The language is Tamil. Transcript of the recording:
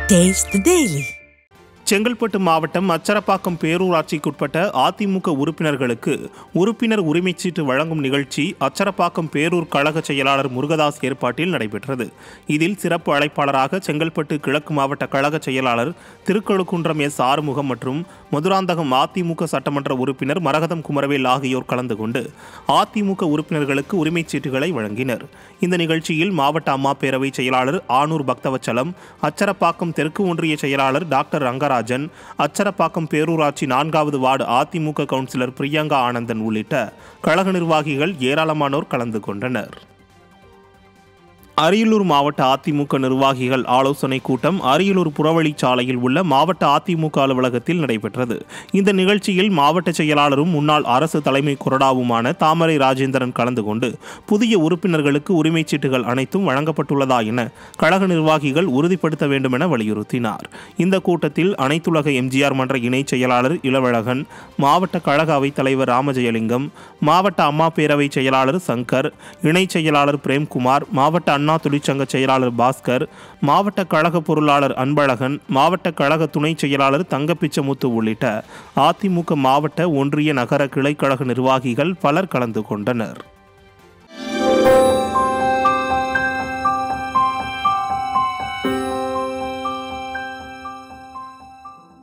Taste the Daily. செங்கல்பட்டு மாவட்டம் அச்சரப்பாக்கம் பேரூராட்சிக்குட்பட்ட அதிமுக உறுப்பினர்களுக்கு உறுப்பினர் உரிமைச் சீட்டு வழங்கும் நிகழ்ச்சி அச்சரப்பாக்கம் பேரூர் கழக செயலாளர் முருகதாஸ் ஏற்பாட்டில் நடைபெற்றது இதில் சிறப்பு அழைப்பாளராக செங்கல்பட்டு கிழக்கு மாவட்ட கழக செயலாளர் திருக்கழுக்குன்றம் எஸ் ஆறுமுகம் மற்றும் மதுராந்தகம் அதிமுக சட்டமன்ற உறுப்பினர் மரகதம் குமரவேல் ஆகியோர் கலந்து கொண்டு அதிமுக உறுப்பினர்களுக்கு உரிமைச் சீட்டுகளை வழங்கினர் இந்த நிகழ்ச்சியில் மாவட்ட அம்மா பேரவை செயலாளர் ஆனூர் பக்தவச்சலம் அச்சரப்பாக்கம் தெற்கு ஒன்றிய செயலாளர் டாக்டர் ரங்கராஜன் அச்சரப்பாக்கம் பேரூராட்சி நான்காவது வார்டு அதிமுக கவுன்சிலர் பிரியங்கா ஆனந்தன் உள்ளிட்ட கழக நிர்வாகிகள் ஏராளமானோர் கலந்து கொண்டனர் அரியலூர் மாவட்ட அதிமுக நிர்வாகிகள் ஆலோசனை கூட்டம் அரியலூர் புறவழிச்சாலையில் உள்ள மாவட்ட அதிமுக அலுவலகத்தில் நடைபெற்றது இந்த நிகழ்ச்சியில் மாவட்ட செயலாளரும் முன்னாள் அரசு தலைமை கொறடாவுமான தாமரை ராஜேந்திரன் கலந்து கொண்டு புதிய உறுப்பினர்களுக்கு உரிமைச் சீட்டுகள் அனைத்தும் வழங்கப்பட்டுள்ளதா என கழக நிர்வாகிகள் உறுதிப்படுத்த வேண்டும் என வலியுறுத்தினார் இந்த கூட்டத்தில் அனைத்துலக எம்ஜிஆர் மன்ற இணைச் செயலாளர் இளவழகன் மாவட்ட கழக அவைத் தலைவர் ராமஜெயலிங்கம் மாவட்ட அம்மா பேரவை செயலாளர் சங்கர் இணைச் செயலாளர் பிரேம்குமார் மாவட்ட அண்ணா தொழிற்சங்க செயலாளர் பாஸ்கர் மாவட்ட கழக பொருளாளர் அன்பழகன் மாவட்ட கழக துணை செயலாளர் தங்கப்பிச்சமுத்து உள்ளிட்ட அதிமுக மாவட்ட ஒன்றிய நகர கிளைக்கழக நிர்வாகிகள் பலர் கலந்து கொண்டனர்